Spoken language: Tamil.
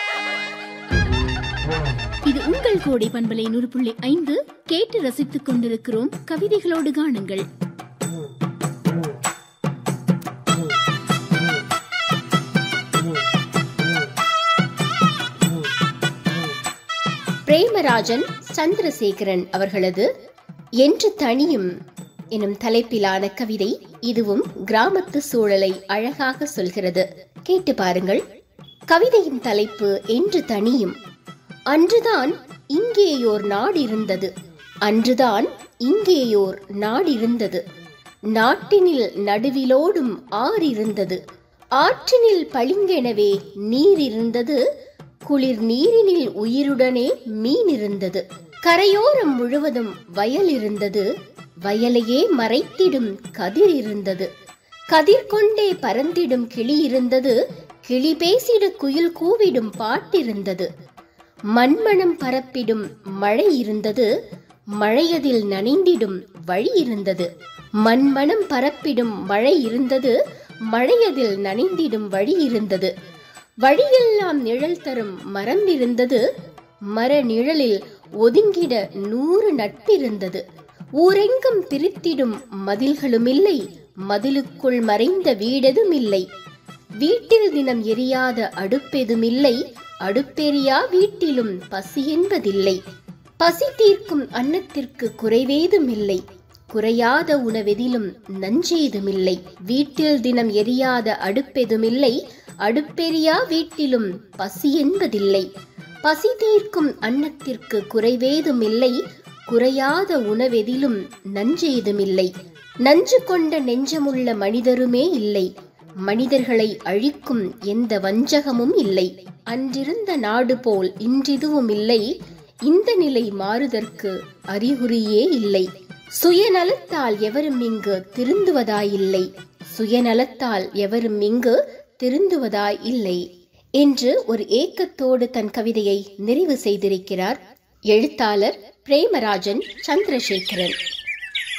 இது உங்கள் கோடை பண்பலை நூறு புள்ளி ஐந்து கேட்டு ரசித்துக் கொண்டிருக்கிறோம் கவிதைகளோடு காணுங்கள் பிரேமராஜன் சந்திரசேகரன் அவர்களது என்று தனியும் எனும் தலைப்பிலான கவிதை இதுவும் கிராமத்து சூழலை அழகாக சொல்கிறது கேட்டு பாருங்கள் கவிதையின் தலைப்பு என்று தனியும் அன்றுதான் இங்கேயோர் நாடிருந்தது அன்றுதான் இங்கேயோர் நாடிருந்தது நாட்டினில் நடுவிலோடும் ஆறிருந்தது ஆற்றினில் பளிங்கெனவே நீர் இருந்தது குளிர் நீரினில் உயிருடனே மீன் இருந்தது கரையோரம் முழுவதும் வயல் இருந்தது வயலையே மறைத்திடும் கதிர் இருந்தது கதிர் கொண்டே பறந்திடும் கிளி இருந்தது கிளி பேசிடு குயில் கூவிடும் பாட்டிருந்தது மண்மணம் பரப்பிடும் மழை இருந்தது மழையதில் நனைந்திடும் வழி இருந்தது மண்மணம் பரப்பிடும் மழை இருந்தது மழையதில் நனைந்திடும் வழி இருந்தது வழியெல்லாம் நிழல் தரும் மரம் இருந்தது மர நிழலில் ஒதுங்கிட நூறு நட்பிருந்தது ஊரெங்கும் பிரித்திடும் மதில்களும் இல்லை மதிலுக்குள் மறைந்த வீடெதும் இல்லை வீட்டில் தினம் எரியாத அடுப்பெதுமில்லை அடுப்பெரியா வீட்டிலும் பசி என்பதில்லை பசி தீர்க்கும் அன்னத்திற்கு குறைவேதும் இல்லை குறையாத உணவெதிலும் நஞ்சேதுமில்லை வீட்டில் தினம் எரியாத அடுப்பெதுமில்லை அடுப்பெரியா வீட்டிலும் பசி என்பதில்லை பசி தீர்க்கும் அன்னத்திற்கு குறைவேதும் இல்லை குறையாத உணவெதிலும் நஞ்சேதுமில்லை நஞ்சு கொண்ட நெஞ்சமுள்ள மனிதருமே இல்லை மனிதர்களை அழிக்கும் எந்த வஞ்சகமும் இல்லை அன்றிருந்த நாடு போல் இன்றிதுவும் இல்லை இந்த நிலை மாறுதற்கு அறிகுறியே இல்லை சுயநலத்தால் எவரும் இங்கு திருந்துவதாயில்லை சுயநலத்தால் எவரும் இங்கு திருந்துவதாய் இல்லை என்று ஒரு ஏக்கத்தோடு தன் கவிதையை நிறைவு செய்திருக்கிறார் எழுத்தாளர் பிரேமராஜன் சந்திரசேகரன்